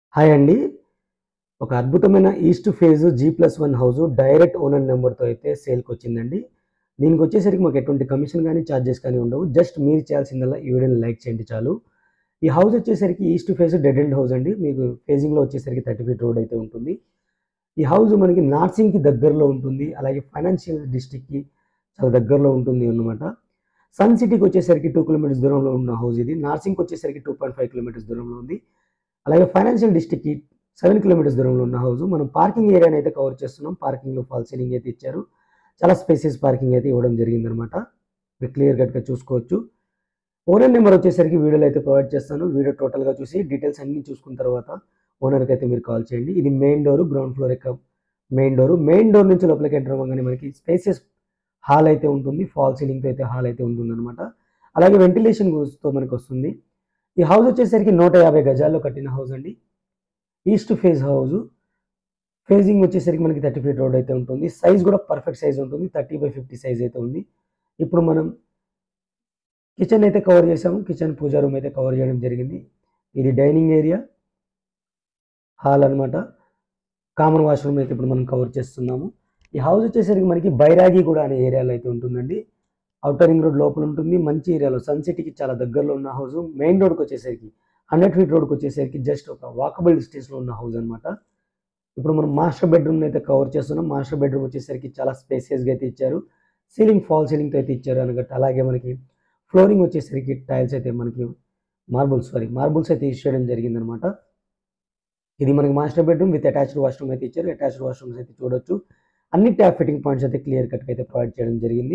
hi అండి ఒక అద్భుతమైన east face G plus one house direct owner నెంబర్తో అయితే సేల్కి వచ్చిందండి దీనికి వచ్చేసరికి మాకు ఎటువంటి కమిషన్ కానీ ఛార్జెస్ కానీ ఉండవు జస్ట్ మీరు చేయాల్సిందల్లా ఈ వీడియోని లైక్ చేయండి చాలు ఈ హౌస్ వచ్చేసరికి east face dead end house అండి మీకు ఫేజింగ్లో వచ్చేసరికి థర్టీ ఫీట్ రోడ్ అయితే ఉంటుంది ఈ హౌస్ మనకి నార్సింగ్కి దగ్గరలో ఉంటుంది అలాగే ఫైనాన్షియల్ డిస్టిక్కి చాలా దగ్గరలో ఉంటుంది అన్నమాట సన్ సిటీకి వచ్చేసరికి టూ కిలోమీటర్స్ దూరంలో ఉన్న హౌస్ ఇది నార్సింగ్కి వచ్చేసరికి టూ పాయింట్ ఫైవ్ కిలోమీటర్స్ దూరంలో ఉంది అలాగే ఫైనాన్షియల్ డిస్ట్రిక్ట్కి సెవెన్ కిలోమీటర్స్ దూరంలో ఉన్న హౌస్ మనం పార్కింగ్ ఏరియాని అయితే కవర్ చేస్తున్నాం పార్కింగ్లో ఫాల్ సీలింగ్ అయితే ఇచ్చారు చాలా స్పేసెస్ పార్కింగ్ అయితే ఇవ్వడం జరిగిందనమాట మీరు క్లియర్ కట్గా చూసుకోవచ్చు ఓనర్ నెంబర్ వచ్చేసరికి వీడియోలో అయితే ప్రొవైడ్ చేస్తాను వీడియో టోటల్గా చూసి డీటెయిల్స్ అన్ని చూసుకున్న తర్వాత ఓనర్కి అయితే మీరు కాల్ చేయండి ఇది మెయిన్ డోర్ గ్రౌండ్ ఫ్లోర్ యొక్క మెయిన్ డోర్ మెయిన్ డోర్ నుంచి లోపలికి ఎంటర్ అవ్వగానే మనకి స్పేసెస్ హాల్ అయితే ఉంటుంది ఫాల్ సీలింగ్తో అయితే హాల్ అయితే ఉంటుంది అనమాట అలాగే వెంటిలేషన్ తో మనకి వస్తుంది ఈ హౌస్ వచ్చేసరికి నూట యాభై గజాల్లో కట్టిన హౌస్ అండి ఈస్ట్ ఫేజ్ హౌస్ ఫేజింగ్ వచ్చేసరికి మనకి థర్టీ ఫీట్ రోడ్ అయితే ఉంటుంది సైజ్ కూడా పర్ఫెక్ట్ సైజ్ ఉంటుంది థర్టీ బై ఫిఫ్టీ సైజ్ అయితే ఉంది ఇప్పుడు మనం కిచెన్ అయితే కవర్ చేసాము కిచెన్ పూజా రూమ్ అయితే కవర్ చేయడం జరిగింది ఇది డైనింగ్ ఏరియా హాల్ అన్నమాట కామన్ వాష్రూమ్ అయితే ఇప్పుడు మనం కవర్ చేస్తున్నాము ఈ హౌస్ వచ్చేసరికి మనకి బైరాగి కూడా అనే ఏరియాలో అయితే ఉంటుందండి అవుటర్ రింగ్ రోడ్ లోపల ఉంటుంది మంచి ఏరియాలో సన్ సిటీకి చాలా దగ్గరలో ఉన్న హౌస్ మెయిన్ రోడ్కి వచ్చేసరికి హండ్రెడ్ ఫీట్ రోడ్కి వచ్చేసరికి జస్ట్ ఒక వాకబుల్ డిస్టెన్స్లో ఉన్న హౌస్ అనమాట ఇప్పుడు మనం మాస్టర్ బెడ్రూమ్ అయితే కవర్ చేస్తున్నాం మాస్టర్ బెడ్రూమ్ వచ్చేసరికి చాలా స్పేసియస్గా అయితే ఇచ్చారు సీలింగ్ ఫాల్ సీలింగ్తో అయితే ఇచ్చారు అనగట్టు అలాగే మనకి ఫ్లోరింగ్ వచ్చేసరికి టైల్స్ అయితే మనకి మార్బుల్స్ సారీ మార్బుల్స్ అయితే యూస్ చేయడం జరిగిందనమాట ఇది మనకి master bedroom with attached washroom అయితే ఇచ్చారు అటాచ్డ్ వాష్రూమ్స్ అయితే చూడొచ్చు అన్ని ట్యాప్ ఫిట్టింగ్ పాయింట్స్ అయితే క్లియర్ కట్గా అయితే ప్రొవైడ్ చేయడం జరిగింది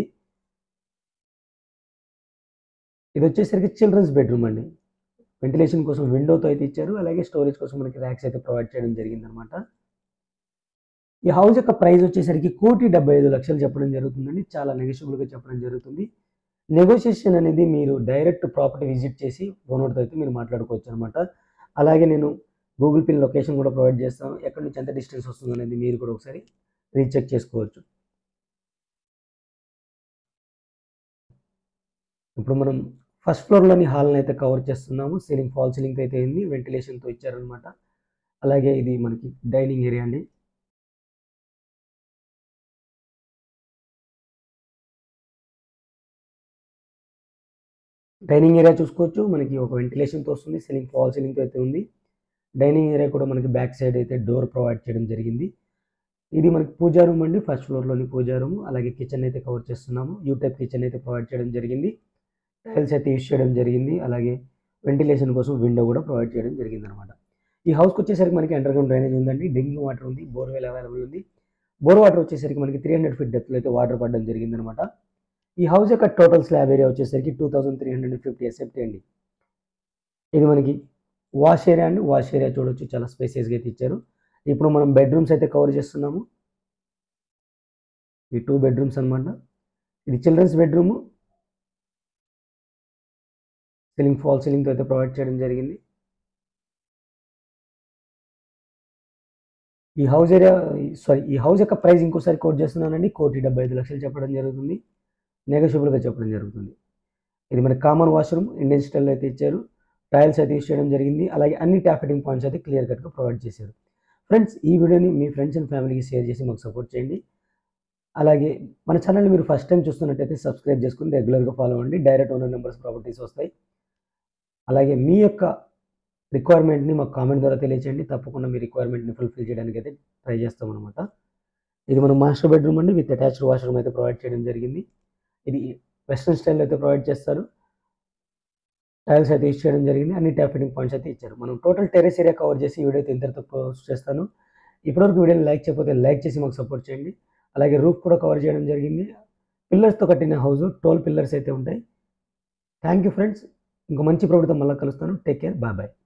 ఇది వచ్చేసరికి చిల్డ్రన్స్ బెడ్రూమ్ అండి వెంటిలేషన్ కోసం విండోతో అయితే ఇచ్చారు అలాగే స్టోరేజ్ కోసం మనకి ర్యాక్స్ అయితే ప్రొవైడ్ చేయడం జరిగింది అనమాట ఈ హౌస్ యొక్క ప్రైస్ వచ్చేసరికి కోటి డెబ్బై ఐదు లక్షలు చెప్పడం జరుగుతుందండి చాలా నెగోషియబుల్గా చెప్పడం జరుగుతుంది నెగోషియేషన్ అనేది మీరు డైరెక్ట్ ప్రాపర్టీ విజిట్ చేసి ఓనర్తో అయితే మీరు మాట్లాడుకోవచ్చు అనమాట అలాగే నేను గూగుల్ పిన్ లొకేషన్ కూడా ప్రొవైడ్ చేస్తాను ఎక్కడి నుంచి ఎంత డిస్టెన్స్ వస్తుంది అనేది మీరు కూడా ఒకసారి రీచెక్ చేసుకోవచ్చు ఇప్పుడు మనం ఫస్ట్ ఫ్లోర్లోని హాల్ని అయితే కవర్ చేస్తున్నాము సీలింగ్ ఫాల్ సీలింగ్ అయితే అయింది వెంటిలేషన్తో ఇచ్చారనమాట అలాగే ఇది మనకి డైనింగ్ ఏరియా అండి డైనింగ్ ఏరియా చూసుకోవచ్చు మనకి ఒక వెంటిలేషన్తో వస్తుంది సీలింగ్ ఫాల్ సీలింగ్తో అయితే ఉంది డైనింగ్ ఏరియా కూడా మనకి బ్యాక్ సైడ్ అయితే డోర్ ప్రొవైడ్ చేయడం జరిగింది ఇది మనకి పూజా రూమ్ అండి ఫస్ట్ ఫ్లోర్లోని పూజా రూమ్ అలాగే కిచెన్ అయితే కవర్ చేస్తున్నాము యూ టైప్ కిచెన్ అయితే ప్రొవైడ్ చేయడం జరిగింది టైల్స్ అయితే యూస్ చేయడం జరిగింది అలాగే వెంటిలేషన్ కోసం విండో కూడా ప్రొవైడ్ చేయడం జరిగింది అనమాట ఈ హౌస్కి వచ్చేసరికి మనకి అండర్ గ్రౌండ్ డ్రైనేజ్ ఉందండి డ్రింకింగ్ వాటర్ ఉంది బోర్వెల్ అవైలబుల్ ఉంది బోర్ వాటర్ వచ్చేసరికి మనకి త్రీ హండ్రెడ్ ఫీట్ డెప్త్లో అయితే వాటర్ పడడం జరిగింది అనమాట ఈ హౌస్ యొక్క టోటల్ స్లాబ్ ఏరియా వచ్చేసరికి two thousand three hundred fifty SFT అండి ఇది మనకి వాష్ ఏరియా అండి వాష్ ఏరియా చూడొచ్చు చాలా స్పేసియస్గా అయితే ఇచ్చారు ఇప్పుడు మనం బెడ్రూమ్స్ అయితే కవర్ చేస్తున్నాము ఈ టూ బెడ్రూమ్స్ అనమాట ఇది చిల్డ్రన్స్ బెడ్రూము సీలింగ్ ఫాల్ సీలింగ్తో అయితే ప్రొవైడ్ చేయడం జరిగింది ఈ హౌస్ ఏరియా సారీ ఈ హౌస్ యొక్క ప్రైస్ ఇంకోసారి కోట్ చేస్తున్నానండి కోటి డెబ్బై ఐదు లక్షలు చెప్పడం జరుగుతుంది నెగోషియబుల్గా చెప్పడం జరుగుతుంది ఇది మన కామన్ వాష్రూమ్ ఇండియన్ స్టైల్లో అయితే ఇచ్చారు టైల్స్ అయితే యూస్ చేయడం జరిగింది అలాగే అన్ని ట్యాప్ ఫిట్టింగ్ పాయింట్స్ అయితే క్లియర్ కట్గా ప్రొవైడ్ చేశారు ఫ్రెండ్స్ ఈ వీడియోని మీ ఫ్రెండ్స్ అండ్ ఫ్యామిలీకి షేర్ చేసి మాకు సపోర్ట్ చేయండి అలాగే మన ఛానల్ని మీరు ఫస్ట్ టైం చూస్తున్నట్టయితే సబ్స్క్రైబ్ చేసుకుని రెగ్యులర్గా ఫాలో అవ్వండి డైరెక్ట్ ఓనర్ నెంబర్స్ ప్రాపర్టీస్ వస్తాయి అలాగే మీ యొక్క రిక్వైర్మెంట్ని మాకు కామెంట్ ద్వారా తెలియచేయండి తప్పకుండా మీ రిక్వైర్మెంట్ని ఫుల్ఫిల్ చేయడానికి అయితే ట్రై చేస్తాం అనమాట ఇది మనం మాస్టర్ బెడ్రూమ్ అండి విత్ అటాచ్డ్ వాష్రూమ్ అయితే ప్రొవైడ్ చేయడం జరిగింది ఇది వెస్ట్రన్ స్టైల్ అయితే ప్రొవైడ్ చేస్తారు టైల్స్ అయితే యూస్ చేయడం జరిగింది అన్ని ట్యాప్ ఫిట్టింగ్ పాయింట్స్ అయితే ఇచ్చారు మనం టోటల్ టెరెస్ ఏరియా కవర్ చేసి ఈ వీడియో అయితే ఇంతటితో పోస్ట్ చేస్తాను ఇప్పటివరకు వీడియోని లైక్ చేయకపోతే లైక్ చేసి మాకు సపోర్ట్ చేయండి అలాగే రూఫ్ కూడా కవర్ చేయడం జరిగింది పిల్లర్స్తో కట్టిన హౌస్ టోల్ పిల్లర్స్ అయితే ఉంటాయి థ్యాంక్ యూ ఫ్రెండ్స్ ఇంకో మంచి ప్రభుత్వం మళ్ళీ కలుస్తాను టేక్ కేర్ బాయ్ బాయ్